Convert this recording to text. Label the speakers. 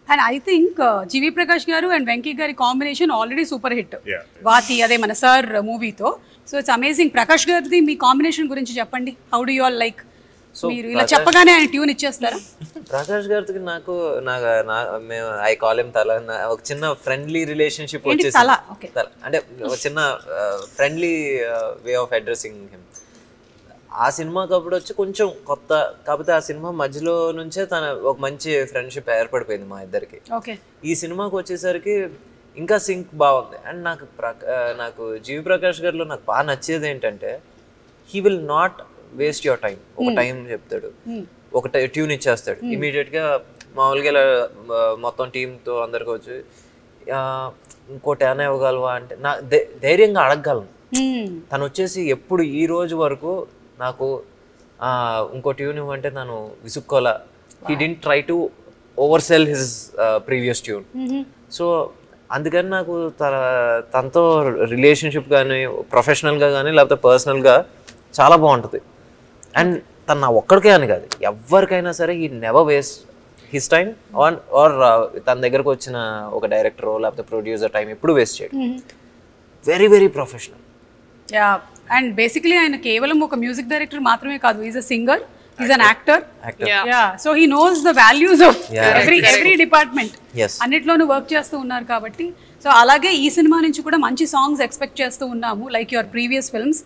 Speaker 1: And I think GV Prakash గారు and Venky గారి combination already super hit
Speaker 2: Yeah.
Speaker 1: వాతి అదే మన సార్ మూవీతో సో ఇట్స్ అమేజింగ్ ప్రకాష్ గారిది మీ కాంబినేషన్ గురించి చెప్పండి how do you all like
Speaker 3: So,
Speaker 1: మీరు ఇలా చెప్పగానే ఆయన ట్యూన్ ఇచ్చేస్తారా
Speaker 3: ప్రకాష్ గారికి నాకు నాకు నా మేము ఐ కాల్ ఎం తల నా- ఒక చిన్న ఫ్రెండ్లీ రిలేషన్షిప్
Speaker 1: ఏంటి
Speaker 3: వచ్చేసి
Speaker 1: తల? Okay.
Speaker 3: తల. అంటే ఒక చిన్న friendly way of addressing him ఆ సినిమాకి అప్పుడు వచ్చి కొంచెం కొత్త కాకపోతే ఆ సినిమా మధ్యలో నుంచే తన ఒక మంచి ఫ్రెండ్షిప్ ఏర్పడిపోయింది మా ఇద్దరికి
Speaker 1: ఓకే
Speaker 3: ఈ సినిమాకి వచ్చేసరికి ఇంకా సింక్ బాగుంది అండ్ నాకు ప్రక ఆ, నాకు జీవి ప్రకాష్ గారిలో నాకు బాగా నచ్చేది ఏంటంటే he will not waste your time ఒక టైం చెప్తాడు ఒక ట్యూన్ ఇచ్చేస్తాడు ఇమీడియట్ గా మామూలుగా ఇలా ఆ, మొత్తం టీంతో అందరికి వచ్చి ఆ, ఇంకోటి ఏమైనా ఇవ్వగలవా అంటే నా ధై- ధైర్యంగా అడగగలను తను వచ్చేసి ఎప్పుడు ఈ రోజు వరకు నాకు ఆ, ఇంకో ట్యూన్ ఇవ్వంటే తను విసుక్కోలా he didn't try to oversell his previous tune so అందుకని నాకు తన తనతో రిలేషన్షిప్ కానీ ప్రొఫెషనల్గా కానీ లేకపోతే పర్సనల్గా చాలా బాగుంటుంది అండ్ తను నా ఒక్కడికే అని కాదు ఎవరికైనా సరే ఈ never waste his time on ఆర్ తన దగ్గరకు వచ్చిన ఒక డైరెక్టర్ లేకపోతే ప్రొడ్యూసర్ టైం ఎప్పుడు వేస్ట్ చేయడు very very professional
Speaker 1: yeah and basically ఆయన కేవలం ఒక మ్యూజిక్ డైరెక్టర్ మాత్రమే కాదు is a singer is an actor yeah so he knows the values of every every department
Speaker 3: Yes.
Speaker 1: అన్నిట్లోనూ వర్క్ చేస్తూ ఉన్నారు కాబట్టి సో అలాగే ఈ సినిమా నుంచి కూడా మంచి సాంగ్స్ ఎక్స్పెక్ట్ చేస్తూ ఉన్నాము లైక్ యువర్ ప్రీవియస్ ఫిల్మ్స్